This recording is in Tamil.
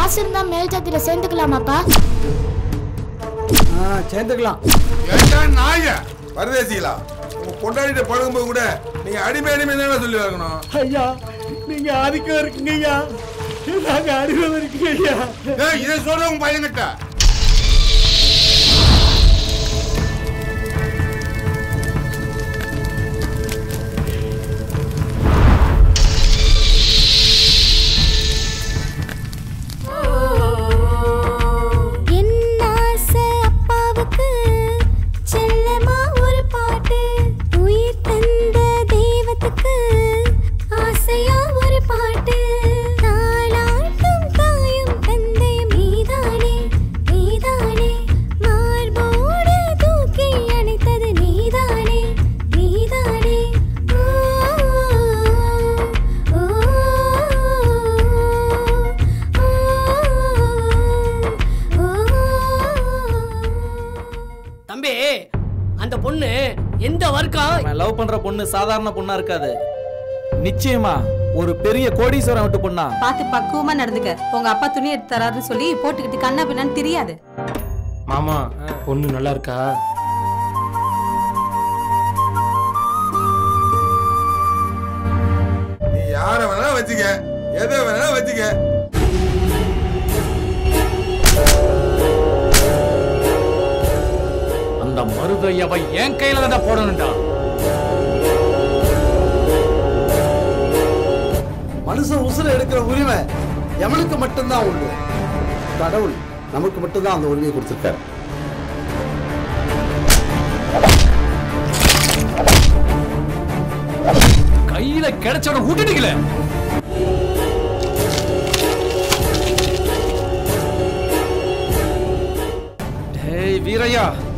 காசு இருந்தா மேல் ஜாதியில சேர்ந்துக்கலாமாப்பா ஆ சேர்ந்துக்கலாம் ஏண்டா நாய பரதேசிகளா உங்க கொண்டாடிட்டு பழகும்போது கூட நீங்க அடிமை அடிமை தானே சொல்லி வரணும் ஐயா நீங்க ஆதிக்கம் இருக்குங்க ஐயா நாங்க அறிவு இருக்குங்க ஐயா ஏய், இதை சொல்ற உங்க பையன்கிட்ட என் ஆசை அப்பாவுக்கு செல்லமா ஒரு பாட்டு உயிர் தந்த தெய்வத்துக்கு ஆசையா ஒரு பாட்டு தாலாட்டும் தாயும் தந்தை மீதானே நீதானே மார்போடு தூக்கி அணைத்தது நீதானே நீதானே ஓ ஓ தம்பி அந்த பொண்ணு எந்த வர்க்கம் லவ் பண்ற பொண்ணு சாதாரண பொண்ணா இருக்காது நிச்சயமா ஒரு பெரிய கோடீஸ்வரன் விட்டு பொண்ணா பார்த்து பக்குவமா நடந்துக்க உங்க அப்பா துணி எடுத்து தராருன்னு சொல்லி போட்டுக்கிட்டு கண்ணா பின்னான்னு தெரியாது மாமா பொண்ணு நல்லா இருக்கா நீ யார வேணாலும் வச்சுக்க எதை வேணாலும் வச்சுக்க அந்த மருதையவை என் கையில தான் போடணும்டா மனுஷன் உசுர எடுக்கிற உரிமை எவனுக்கு மட்டும்தான் உண்டு கடவுள் நமக்கு மட்டும்தான் அந்த உரிமையை கொடுத்துருக்காரு கையில கிடைச்சோட விட்டுட்டீங்களே டேய் வீரையா